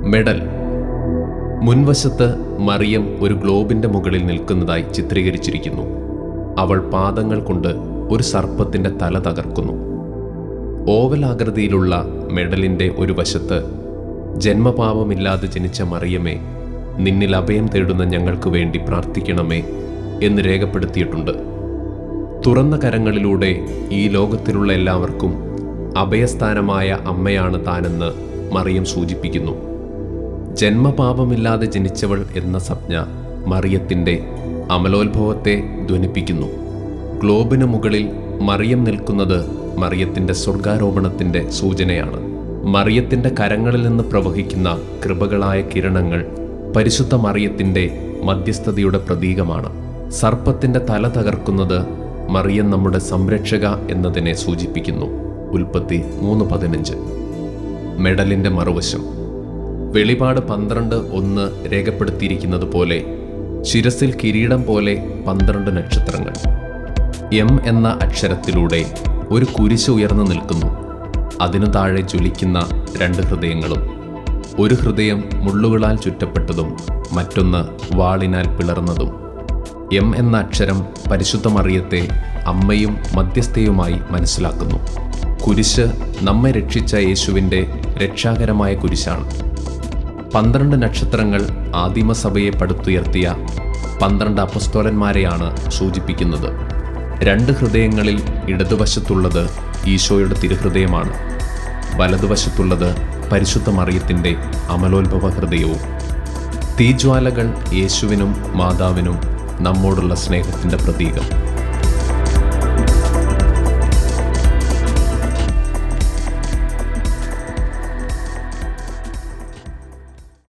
medal മുൻവശത്ത് മറിയം ഒരു ഗ്ലോബിന്റെ മുകളിൽ നിൽക്കുന്നതായി ചിത്രീകരിച്ചിരിക്കുന്നു അവൾ പാദങ്ങൾ കൊണ്ട് ഒരു സർപ്പത്തിന്റെ തല തകർക്കുന്നു ഓവൽ ആകൃതിയിലുള്ള മെഡലിന്റെ ഒരു വശത്ത് ജന്മപാപമില്ലാതെ ജനിച്ച മറിയമേ നിന്നിൽ അഭയം തേടുന്ന ഞങ്ങൾക്ക് വേണ്ടി പ്രാർത്ഥിക്കണമേ എന്ന് രേഖപ്പെടുത്തിയിട്ടുണ്ട് തുറന്ന കരങ്ങളിലൂടെ ഈ ലോകത്തിലുള്ള എല്ലാവർക്കും അഭയസ്ഥാനമായ അമ്മയാണ് താനെന്ന് മറിയം സൂചിപ്പിക്കുന്നു ജന്മപാപമില്ലാതെ ജനിച്ചവൾ എന്ന സംജ്ഞ മറിയത്തിൻ്റെ അമലോത്ഭവത്തെ ധ്വനിപ്പിക്കുന്നു ഗ്ലോബിന് മുകളിൽ മറിയം നിൽക്കുന്നത് മറിയത്തിൻ്റെ സ്വർഗാരോപണത്തിൻ്റെ സൂചനയാണ് മറിയത്തിൻ്റെ കരങ്ങളിൽ നിന്ന് പ്രവഹിക്കുന്ന കൃപകളായ കിരണങ്ങൾ പരിശുദ്ധ മറിയത്തിൻ്റെ മധ്യസ്ഥതയുടെ പ്രതീകമാണ് സർപ്പത്തിൻ്റെ തല തകർക്കുന്നത് മറിയം നമ്മുടെ സംരക്ഷക എന്നതിനെ സൂചിപ്പിക്കുന്നു ഉൽപ്പത്തി മൂന്ന് പതിനഞ്ച് മെഡലിൻ്റെ മറുവശം വെളിപാട് പന്ത്രണ്ട് ഒന്ന് രേഖപ്പെടുത്തിയിരിക്കുന്നത് പോലെ ശിരസിൽ കിരീടം പോലെ പന്ത്രണ്ട് നക്ഷത്രങ്ങൾ എം എന്ന അക്ഷരത്തിലൂടെ ഒരു കുരിശ് ഉയർന്നു നിൽക്കുന്നു അതിനു താഴെ ജ്വലിക്കുന്ന രണ്ട് ഹൃദയങ്ങളും ഒരു ഹൃദയം മുള്ളുകളാൽ ചുറ്റപ്പെട്ടതും മറ്റൊന്ന് വാളിനാൽ പിളർന്നതും എം എന്ന അക്ഷരം പരിശുദ്ധ മറിയത്തെ അമ്മയും മധ്യസ്ഥയുമായി മനസ്സിലാക്കുന്നു കുരിശ് നമ്മെ രക്ഷിച്ച യേശുവിൻ്റെ രക്ഷാകരമായ കുരിശാണ് പന്ത്രണ്ട് നക്ഷത്രങ്ങൾ ആദിമസഭയെ പടുത്തുയർത്തിയ പന്ത്രണ്ട് അപ്പസ്തോലന്മാരെയാണ് സൂചിപ്പിക്കുന്നത് രണ്ട് ഹൃദയങ്ങളിൽ ഇടതുവശത്തുള്ളത് ഈശോയുടെ തിരുഹൃദയമാണ് വലതുവശത്തുള്ളത് പരിശുദ്ധ മറിയത്തിൻ്റെ അമലോത്ഭവ ഹൃദയവും തീജ്വാലകൾ യേശുവിനും മാതാവിനും നമ്മോടുള്ള സ്നേഹത്തിൻ്റെ പ്രതീകം